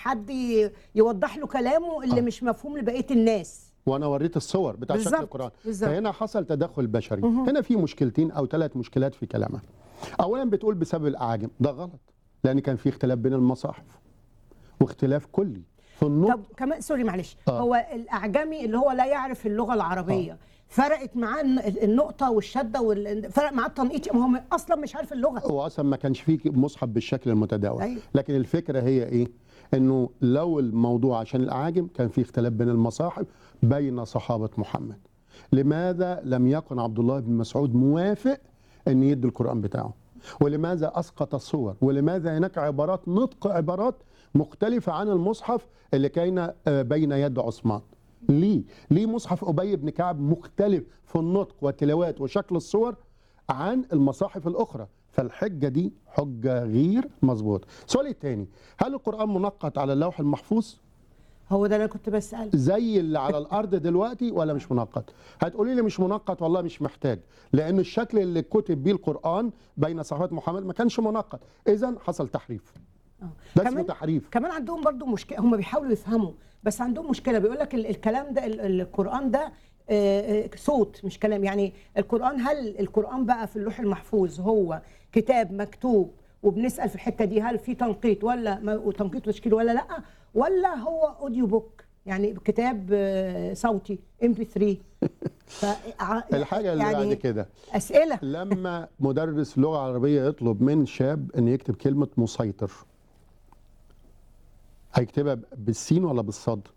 حد ي- يوضح له كلامه اللي آه. مش مفهوم لبقيه الناس وانا وريت الصور بتاع شكل بالظبط، القران بالظبط. فهنا حصل تدخل بشري هنا في مشكلتين او ثلاث مشكلات في كلامها اولا بتقول بسبب الاعاجم ده غلط لان كان في اختلاف بين المصاحف واختلاف كلي في النطق طب كمان سوري معلش آه. هو الاعجمي اللي هو لا يعرف اللغه العربيه فرقت معاه الن- النقطه والشده وال... فرق معاه التنقيط ما هو اصلا مش عارف اللغه هو اصلا ما كانش فيه مصحف بالشكل المتداول أيوة. لكن الفكره هي ايه انه لو الموضوع عشان الاعاجم كان في اختلاف بين المصاحف بين صحابه محمد لماذا لم يكن عبد الله بن مسعود موافق ان يدي القران بتاعه ولماذا اسقط الصور ولماذا هناك عبارات نطق عبارات مختلفه عن المصحف اللي كان آه، بين يد عثمان ليه ليه مصحف ابي بن كعب مختلف في النطق والتلاوات وشكل الصور عن المصاحف الاخرى فالحجه دي حجه غير مظبوطه السؤال الثاني هل القران منقط على اللوح المحفوظ هو ده اللي انا كنت بساله زي اللي على الارض دلوقتي ولا مش منقط هتقولي لي مش منقط والله مش محتاج لان الشكل اللي كتب بيه القران بين صحابه محمد ما كانش منقط اذا حصل تحريف آه. ده اسمه كمان تحريف كمان عندهم برضو مشكله هم بيحاولوا يفهموا بس عندهم مشكله بيقول لك ال- الكلام ده ال- القران ده آه، آه، صوت مش كلام يعني القران هل القران بقى في اللوح المحفوظ هو كتاب مكتوب وبنسال في الحته دي هل في تنقيط ولا ما- تنقيط وتشكيل ولا لا ولا هو اوديو بوك يعني كتاب آه، صوتي ام بي 3 الحاجه اللي بعد كده اسئله لما مدرس لغه عربيه يطلب من شاب ان يكتب كلمه مسيطر هيكتبها بالسين ولا بالصاد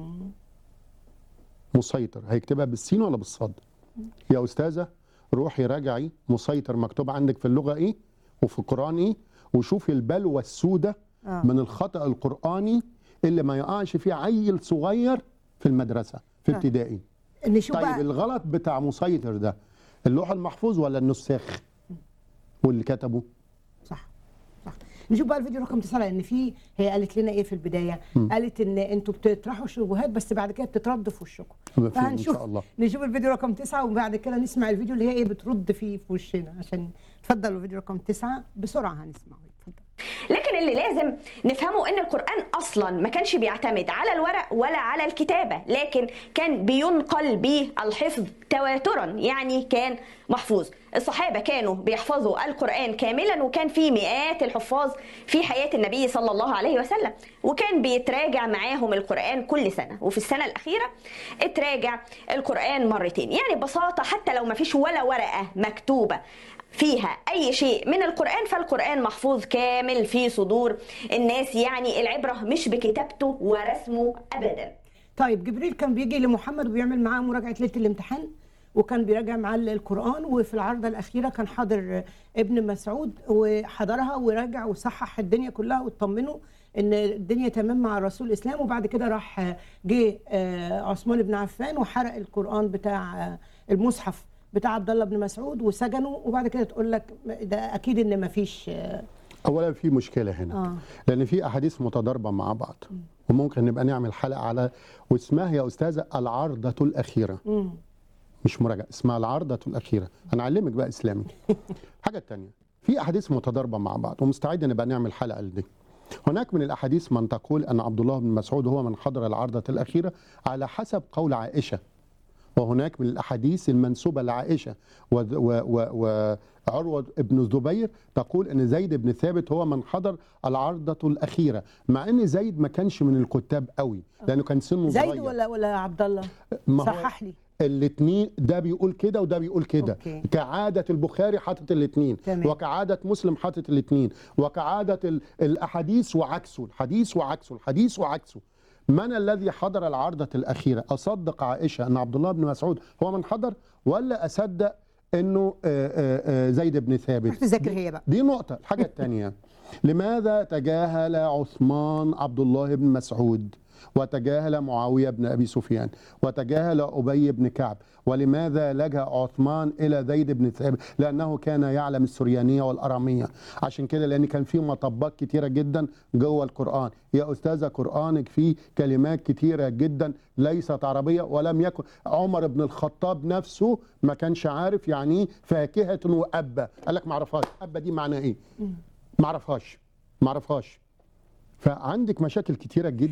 مسيطر هيكتبها بالسين ولا بالصاد يا استاذه روحي راجعي مسيطر مكتوب عندك في اللغه ايه وفي القران ايه وشوفي البلوى السوداء آه. من الخطا القراني اللي ما يقعش فيه عيل صغير في المدرسه في آه. ابتدائي نشوف طيب بقى الغلط بتاع مسيطر ده اللوح المحفوظ ولا النساخ واللي كتبه صح صح نشوف بقى الفيديو رقم تسعة لان في هي قالت لنا ايه في البدايه قالت ان انتوا بتطرحوا شبهات بس بعد كده بتتردوا في وشكم مفهوم إن شاء الله. نشوف الفيديو رقم تسعة وبعد كده نسمع الفيديو اللي هي ايه بترد فيه في وشنا عشان اتفضلوا الفيديو رقم تسعة بسرعه هنسمعه اتفضل لكن اللي لازم نفهمه ان القرآن اصلا ما كانش بيعتمد على الورق ولا على الكتابة لكن كان بينقل بالحفظ تواترا يعني كان محفوظ الصحابة كانوا بيحفظوا القرآن كاملا وكان في مئات الحفاظ في حياة النبي صلى الله عليه وسلم وكان بيتراجع معاهم القرآن كل سنة وفي السنة الأخيرة اتراجع القرآن مرتين يعني ببساطة حتى لو ما فيش ولا ورقة مكتوبة فيها اي شيء من القران فالقران محفوظ كامل في صدور الناس يعني العبره مش بكتابته ورسمه ابدا طيب جبريل كان بيجي لمحمد وبيعمل معاه مراجعه ليله الامتحان وكان بيراجع معاه القران وفي العرضه الاخيره كان حاضر ابن مسعود وحضرها وراجع وصحح الدنيا كلها واطمنوا ان الدنيا تمام مع الرسول الاسلام وبعد كده راح جه آه، عثمان بن عفان وحرق القران بتاع آه، المصحف بتاع عبد الله بن مسعود وسجنه وبعد كده تقول لك ده اكيد ان مفيش آه، اولا في مشكله هنا آه. لان في احاديث متضاربه مع بعض وممكن نبقى نعمل حلقه على واسمها يا استاذه العرضه الاخيره مم. مش مراجعه اسمها العرضه الاخيره انا اعلمك بقى اسلامي الحاجه الثانيه في احاديث متضاربه مع بعض ومستعد نبقى نعمل حلقه لدي هناك من الاحاديث من تقول ان عبد الله بن مسعود هو من حضر العرضه الاخيره على حسب قول عائشه وهناك من الاحاديث المنسوبه لعائشه و- و- و- وعروه بن الزبير تقول ان زيد بن ثابت هو من حضر العرضه الاخيره مع ان زيد ما كانش من الكتاب قوي لانه كان سنه زيد صغير ولا ولا عبد الله ما هو صحح لي الاثنين ده بيقول كده وده بيقول كده أوكي. كعادة البخاري حاطط الاثنين تمام. وكعادة مسلم حاطط الاثنين وكعادة ال- الأحاديث وعكسه الحديث وعكسه الحديث وعكسه من الذي حضر العرضة الأخيرة أصدق عائشة أن عبد الله بن مسعود هو من حضر ولا أصدق أنه آه، آه، آه، زيد بن ثابت رحت تذاكر هي بقى دي نقطة الحاجة الثانية لماذا تجاهل عثمان عبد الله بن مسعود وتجاهل معاوية بن أبي سفيان وتجاهل أبي بن كعب ولماذا لجأ عثمان إلى زيد بن ثابت لأنه كان يعلم السريانية والأرامية عشان كده لأن كان في مطبات كتيرة جدا جوه القرآن يا أستاذة قرآنك فيه كلمات كتيرة جدا ليست عربية ولم يكن عمر بن الخطاب نفسه ما كانش عارف يعني إيه فاكهة وأبة قال لك ما اعرفهاش أبة دي معناها إيه ما اعرفهاش ما اعرفهاش فعندك مشاكل كتيره جدا